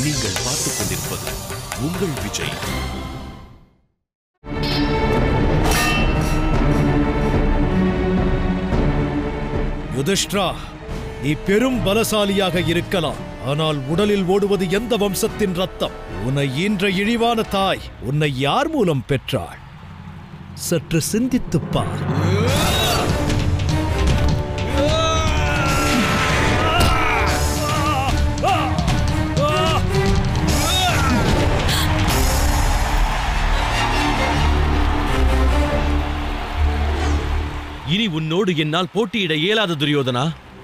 நீங்கள் பார்த்துக் கொண்டிருப்பது உங்கள் விஜய் யுதிஷ்டிரா நீ பெரும் பலசாலியாக இருக்கலாம் ஆனால் உடலில் ஓடுவது எந்த வம்சத்தின் ரத்தம் உன்னை ஈன்ற இழிவான தாய் உன்னை யார் மூலம் பெற்றாள் சற்று சிந்தித்துப் பார் இனி உன்னோடு என்னால் போட்டியிட இயலாத துரியோதனா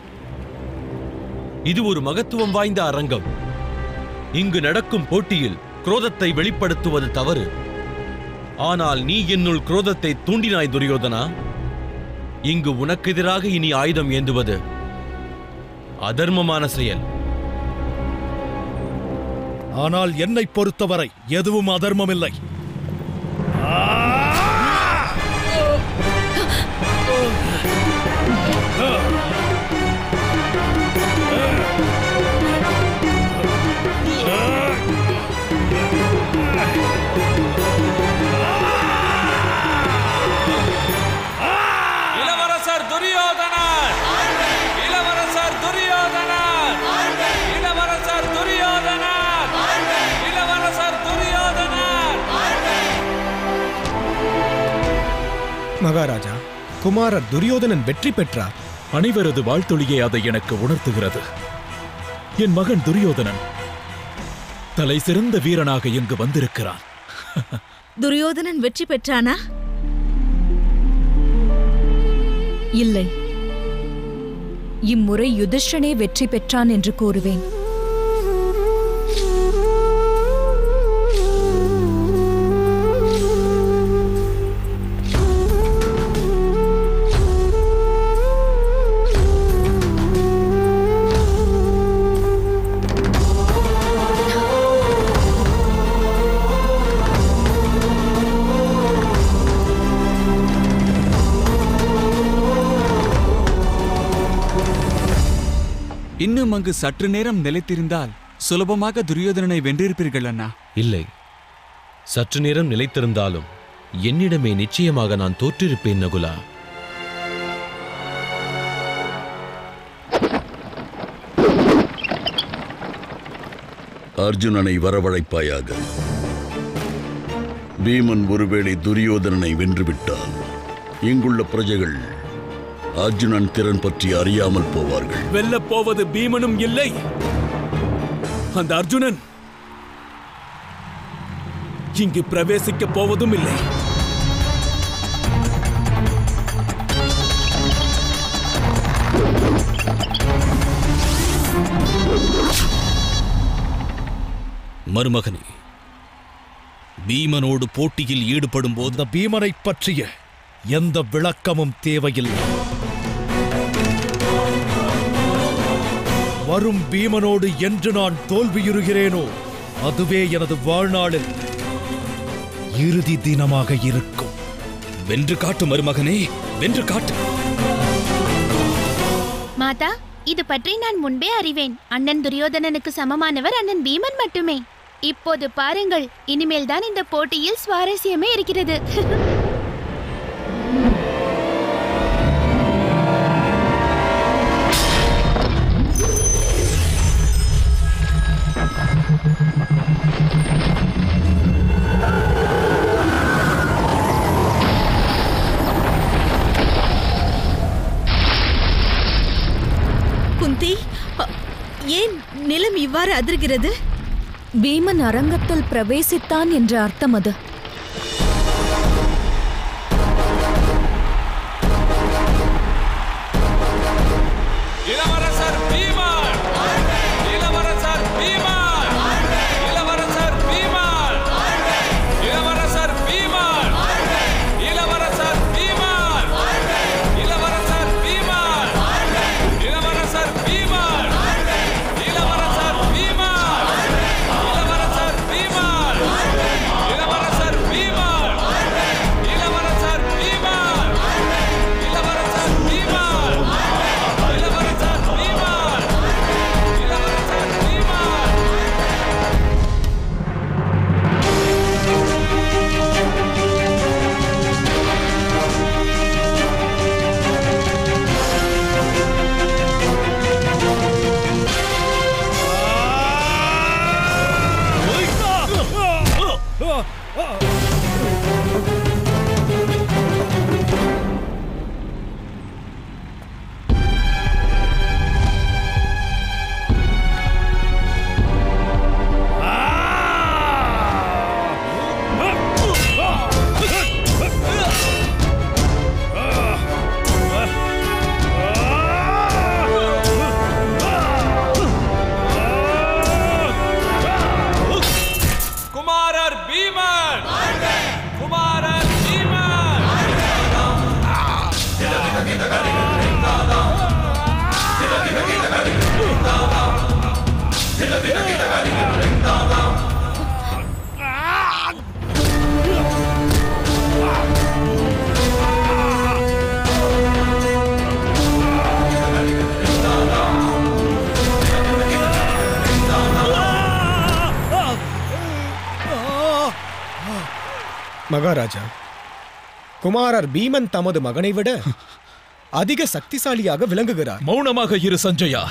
இது ஒரு மகத்துவம் வாய்ந்த அரங்கம் இங்கு நடக்கும் போட்டியில் குரோதத்தை வெளிப்படுத்துவது தவறு ஆனால் நீ என்னுள் குரோதத்தை தூண்டினாய் துரியோதனா இங்கு உனக்கு எதிராக இனி ஆயுதம் ஏந்துவது அதர்மமான செயல் ஆனால் என்னை பொறுத்தவரை எதுவும் அதர்மமில்லை இளவரசர் துரியோதனர் இளவரசர் துரியோதனர் இளவரசர் துரியோதனர் இளவரசர் துரியோதனர் மகாராஜா குமாரர் துரியோதனன் வெற்றி பெற்றார் அனைவரது வாழ்த்தொழியே அதை எனக்கு உணர்த்துகிறது என் மகன் துரியோதனன் தலை சிறந்த வீரனாக இங்கு வந்திருக்கிறான் துரியோதனன் வெற்றி பெற்றானா இல்லை இம்முறை யுதிஷ்டனே வெற்றி பெற்றான் என்று கூறுவேன் இன்னும் அங்கு சற்று நேரம் நிலைத்திருந்தால் சுலபமாக துரியோதனனை வென்றிருப்பீர்கள் அண்ணா இல்லை சற்று நேரம் நிலைத்திருந்தாலும் என்னிடமே நிச்சயமாக நான் தோற்றிருப்பேன் நகுலா அர்ஜுனனை வரவழைப்பாயாக பீமன் ஒருவேளை துரியோதனனை வென்றுவிட்டால் இங்குள்ள பிரஜைகள் அர்ஜுனன் திறன் பற்றி அறியாமல் போவார்கள் வெல்லப் போவது பீமனும் இல்லை அந்த அர்ஜுனன் இங்கு பிரவேசிக்கப் போவதும் இல்லை மருமகனே பீமனோடு போட்டியில் ஈடுபடும் போது இந்த பீமனைப் பற்றிய எந்த விளக்கமும் தேவையில்லை வரும் பீமனோடு என்று நான் தோல்வியுறுகிறேனோ அதுவே எனது வாழ்நாளில் இறுதி தினமாக இருக்கும் வென்று காட்டு மருமகனே வென்று காட்டு மாதா இது பற்றி நான் முன்பே அறிவேன் அண்ணன் துரியோதனனுக்கு சமமானவர் அண்ணன் பீமன் மட்டுமே இப்போது பாருங்கள் இனிமேல் தான் இந்த போட்டியில் சுவாரஸ்யமே இருக்கிறது குந்தி அ, ஏன் நிலம் இவ்வாறு அதிர்கிறது பீமன் அரங்கத்தில் பிரவேசித்தான் என்ற அர்த்தம் அது இளவரசர் பீமன் இளவரசர் பீமன் இளவரசர் பீமன் இளவரசர் பீமன் இளவரசர் பீமன் இளவரசர் பீமன் இளவரசர் பீமன் இளவரசர் பீமன் இளவரசர் பீமன் இளவரசர் குமாரர் பீமன் குமாரர் பீமன் மகாராஜா குமாரர் பீமன் தமது மகனை விட அதிக சக்திசாலியாக விளங்குகிறார் மௌனமாக இரு சஞ்சயா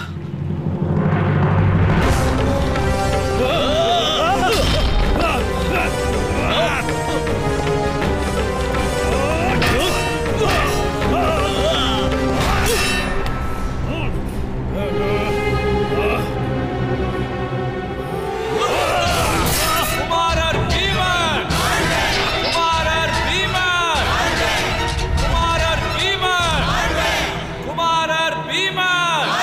குமாரர் பீமன் குமாரர் பீமன் குமாரர் பீமன் குமாரர் பீமன்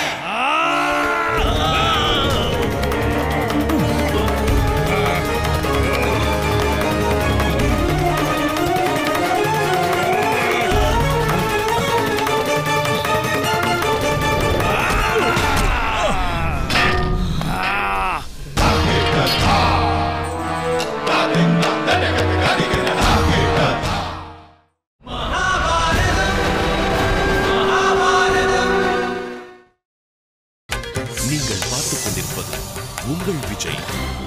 நீங்கள் பார்த்துக் கொண்டிருப்பது உங்கள் விஜய்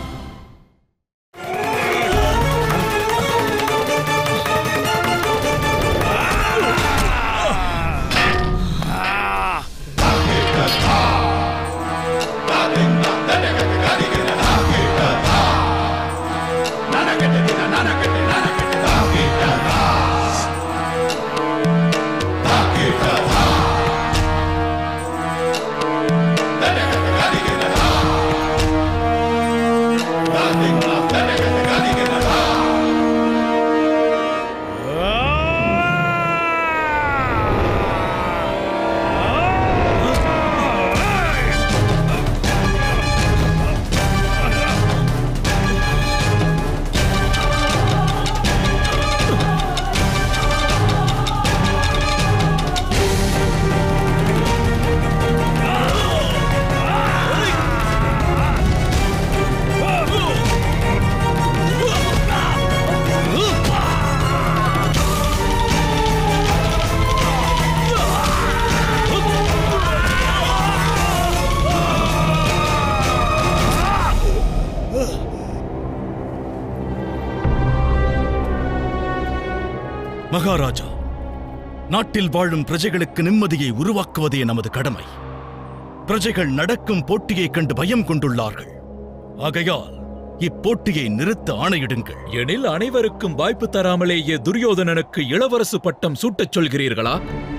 மகாராஜா நாட்டில் வாழும் பிரஜைகளுக்கு நிம்மதியை உருவாக்குவதே நமது கடமை பிரஜைகள் நடக்கும் போட்டியைக் கண்டு பயம் கொண்டுள்ளார்கள் ஆகையால் இப்போட்டியை நிறுத்த ஆணையிடுங்கள் எனில் அனைவருக்கும் வாய்ப்பு தராமலேயே துரியோதனனுக்கு இளவரசு பட்டம் சூட்டச் சொல்கிறீர்களா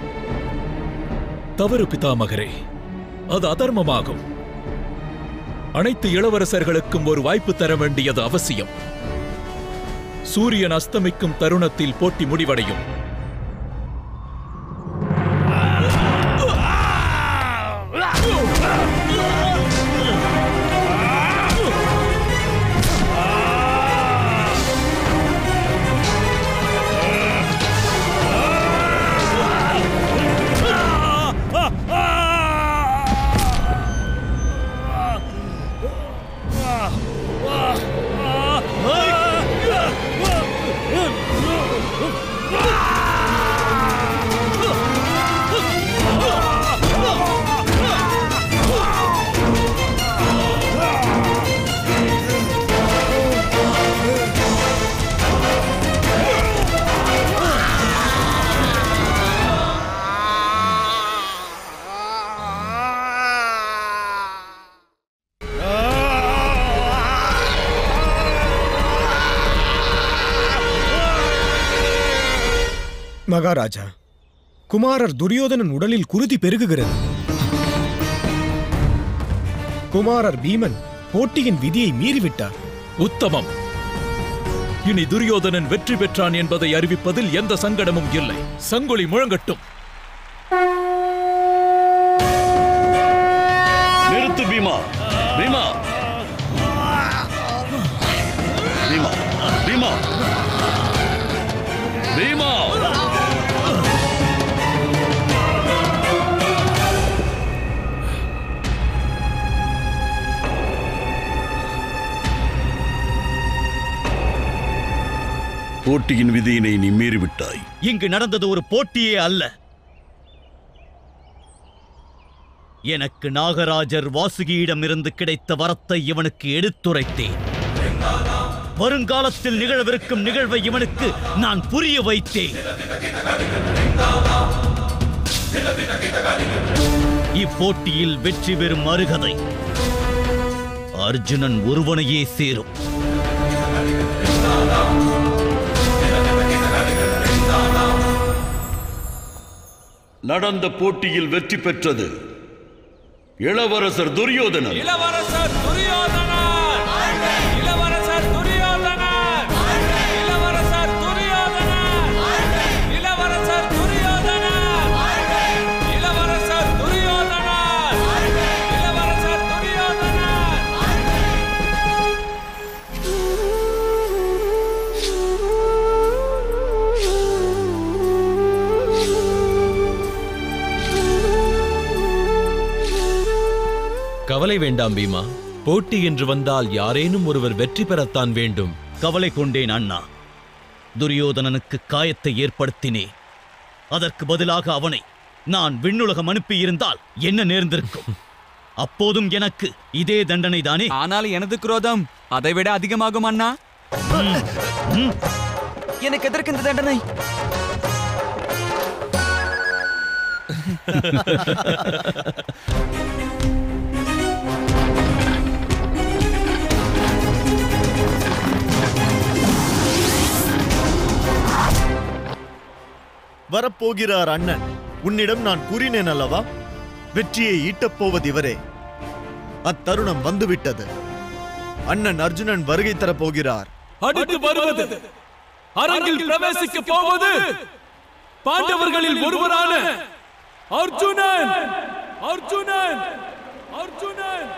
தவறு பிதாமகரே அது அதர்மமாகும் அனைத்து இளவரசர்களுக்கும் ஒரு வாய்ப்பு தர வேண்டியது அவசியம் சூரியன் அஸ்தமிக்கும் தருணத்தில் போட்டி முடிவடையும் Ah! மகாராஜா குமாரர் துரியோதனன் உடலில் குருதி பெருகுகிறது குமாரர் பீமன் போட்டியின் விதியை மீறிவிட்டார் உத்தமம் இனி துரியோதனன் வெற்றி பெற்றான் என்பதை அறிவிப்பதில் எந்த சங்கடமும் இல்லை சங்கொலி முழங்கட்டும் நிறுத்து பீமா பீமா பீமா பீமா பீமா போட்டியின் விதியினை நீ மீறிவிட்டாய் இங்கு நடந்தது ஒரு போட்டியே அல்ல எனக்கு நாகராஜர் வாசுகியிடமிருந்து கிடைத்த வரத்தை இவனுக்கு எடுத்துரைத்தேன் வருங்காலத்தில் நிகழவிருக்கும் நிகழ்வை இவனுக்கு நான் புரிய வைத்தேன் இப்போட்டியில் வெற்றி பெறும் அருகதை அர்ஜுனன் ஒருவனையே சேரும் நடந்த போட்டியில் வெற்றி பெற்றது இளவரசர் துரியோதனன் இளவரசர் துரியோதனர் இளவரசர் துரியோதனர் இளவரசர் துரியோதனர் இளவரசர் துரியோதனர் இளவரசர் துரியோதனர் இளவரசர் துரியோதனர் கவலை வேண்டாம் பீமா போட்டி என்று வந்தால் யாரேனும் ஒருவர் வெற்றி பெறத்தான் வேண்டும் கவலை கொண்டேன் அண்ணா துரியோதனனுக்கு காயத்தை ஏற்படுத்தினேன் அதற்கு பதிலாக அவனை நான் விண்ணுலகம் அனுப்பியிருந்தால் என்ன நேர்ந்திருக்கும் அப்போதும் எனக்கு இதே தண்டனை தானே ஆனால் எனது குரோதம் அதைவிட அதிகமாகும் அண்ணா எனக்கு எதற்கு இந்த தண்டனை வரப்போகிறார் அண்ணன் உன்னிடம் நான் கூறினேன் அல்லவா வெற்றியை ஈட்டப் போவது இவரே அத்தருணம் வந்துவிட்டது அண்ணன் அர்ஜுனன் வருகை தரப் போகிறார் அடுத்து வருவது அரங்கில் பிரவேசிக்க போவது பாண்டவர்களில் ஒருவரான அர்ஜுனன் அர்ஜுனன் அர்ஜுனன்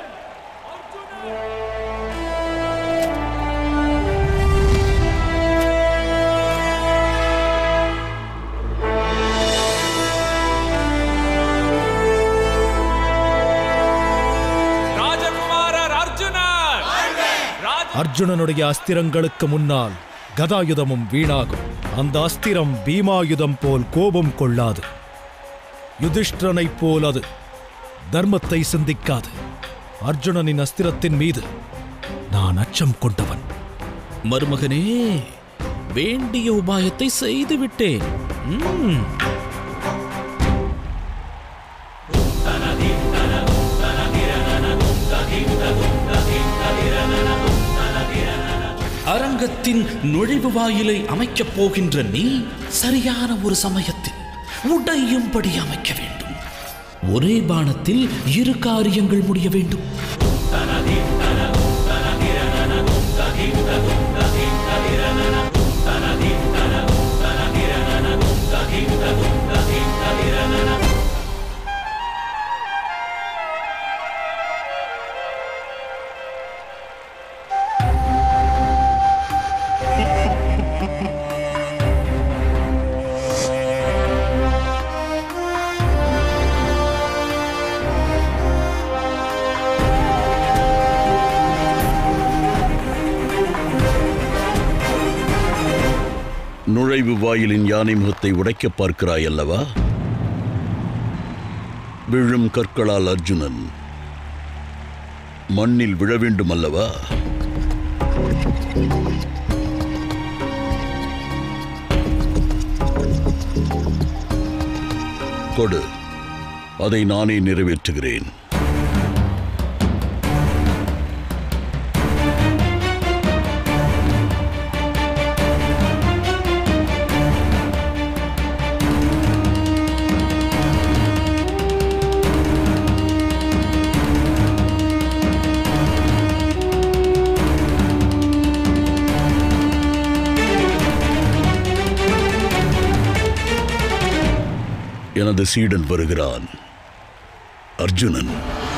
ராஜகுமாரர் அர்ஜுனன் ராஜ அர்ஜுனனுடைய அஸ்திரங்களுக்கு முன்னால் கதாயுதமும் வீணாகும் அந்த அஸ்திரம் பீமாயுதம் போல் கோபம் கொள்ளாது யுதிஷ்டனைப் போல் அது தர்மத்தை சிந்திக்காது அர்ஜுனனின் அஸ்திரத்தின் மீது நான் அச்சம் கொண்டவன் மருமகனே வேண்டிய உபாயத்தை செய்து விட்டேன் ம். அரங்கத்தின் நுழைவு வாயிலை அமைக்கப் போகின்ற நீ சரியான ஒரு சமயத்தில் உடையும்படி அமைக்க வேண்டும் ஒரே பானத்தில் இரு காரியங்கள் முடிய வேண்டும் நுழைவு வாயிலின் யானை முகத்தை உடைக்கப் பார்க்கிறாய் அல்லவா விழும் கற்களால் அர்ஜுனன் மண்ணில் விழ வேண்டும் அல்லவா கொடு அதை நானே நிறைவேற்றுகிறேன் எனது சீடன் வருகிறான் அர்ஜுனன்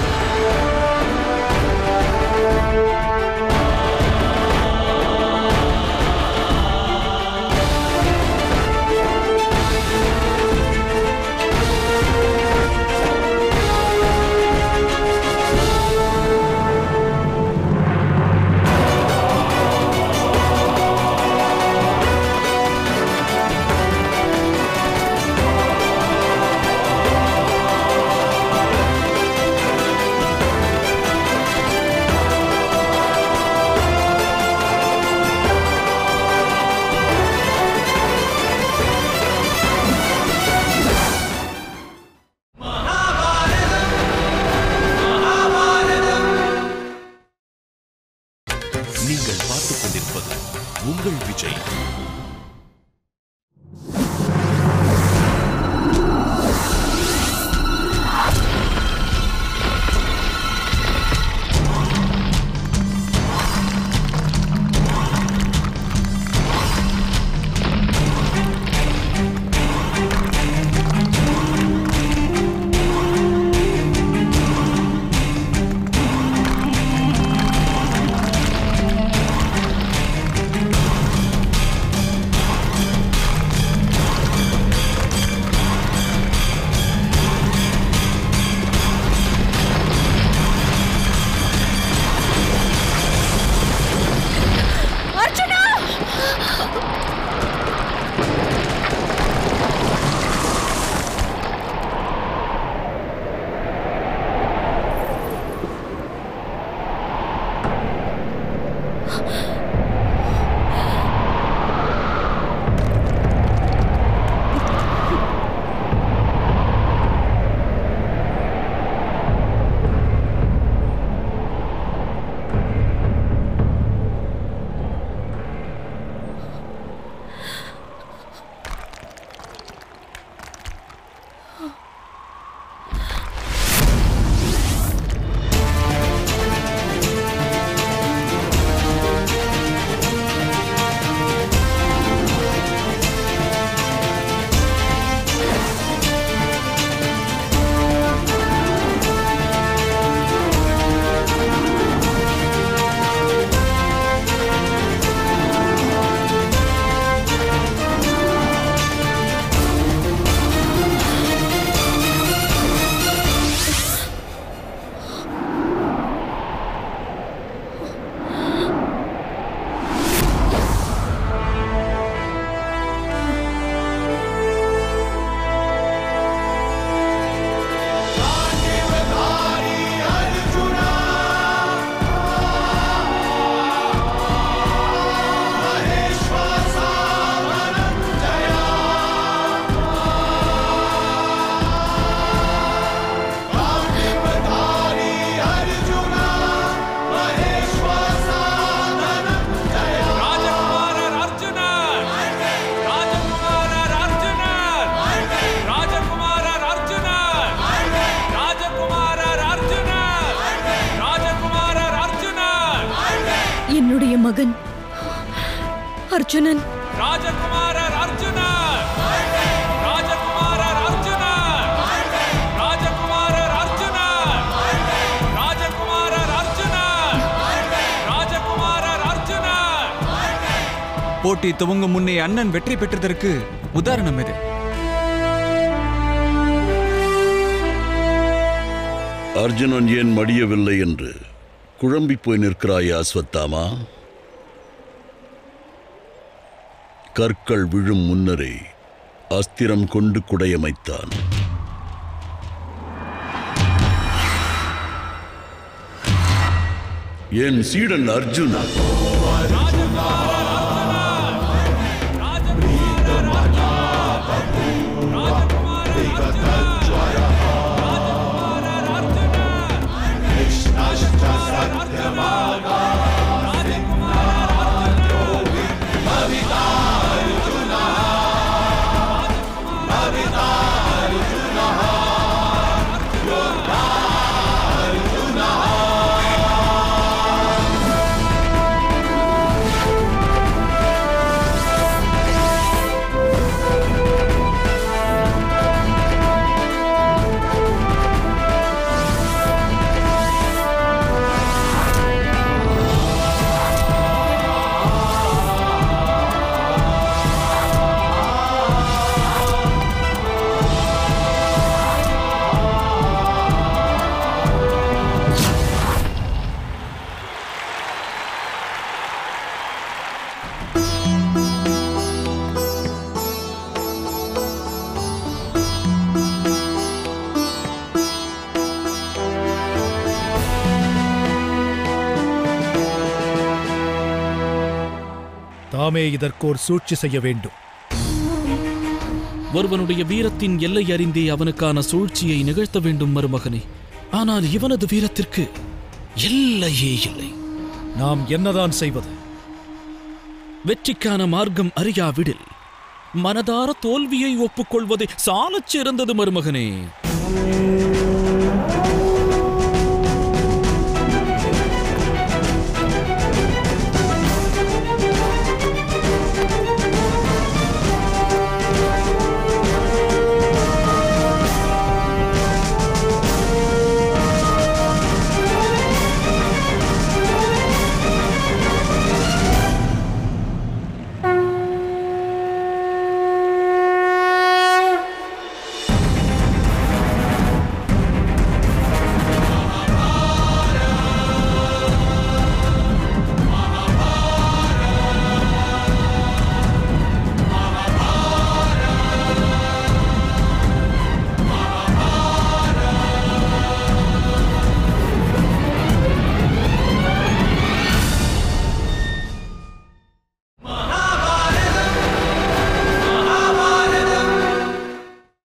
நீங்கள் பார்த்துக் கொண்டிருப்பது உங்கள் விஜய் அர்ஜுனா ராஜகுமாரர் அர்ஜுனர் ராஜகுமாரர் அர்ஜுனர் ராஜகுமாரர் அர்ஜுனர் ராஜகுமாரர் அர்ஜுனர் ராஜகுமாரர் அர்ஜுனர் என்னுடைய மகன் அர்ஜுனன் ராஜகுமாரர் அர்ஜுனர் ராஜகுமாரர் அர்ஜுனர் ராஜகுமாரர் அர்ஜுனர் ராஜகுமாரர் அர்ஜுனர் ராஜகுமாரர் அர்ஜுனர் போட்டி துவங்கும் முன்னே அண்ணன் வெற்றி பெற்றதற்கு உதாரணம் இது அர்ஜுனன் ஏன் மடியவில்லை என்று குழம்பி போய் நிற்கிறாயா அஸ்வத்தாமா கற்கள் விழும் முன்னரே அஸ்திரம் கொண்டு குடையமைத்தான் என் சீடன் அர்ஜுனன் அர்ஜுனா நாமே இதற்கோர் சூழ்ச்சி செய்ய வேண்டும் ஒருவனுடைய வீரத்தின் எல்லை அறிந்தே அவனுக்கான சூழ்ச்சியை நிகழ்த்த வேண்டும் மருமகனே ஆனால் இவனது வீரத்திற்கு எல்லையே இல்லை நாம் என்னதான் செய்வது வெற்றிக்கான மார்க்கம் அறியாவிடில் மனதார தோல்வியை ஒப்புக்கொள்வதே சாலச் சிறந்தது மருமகனே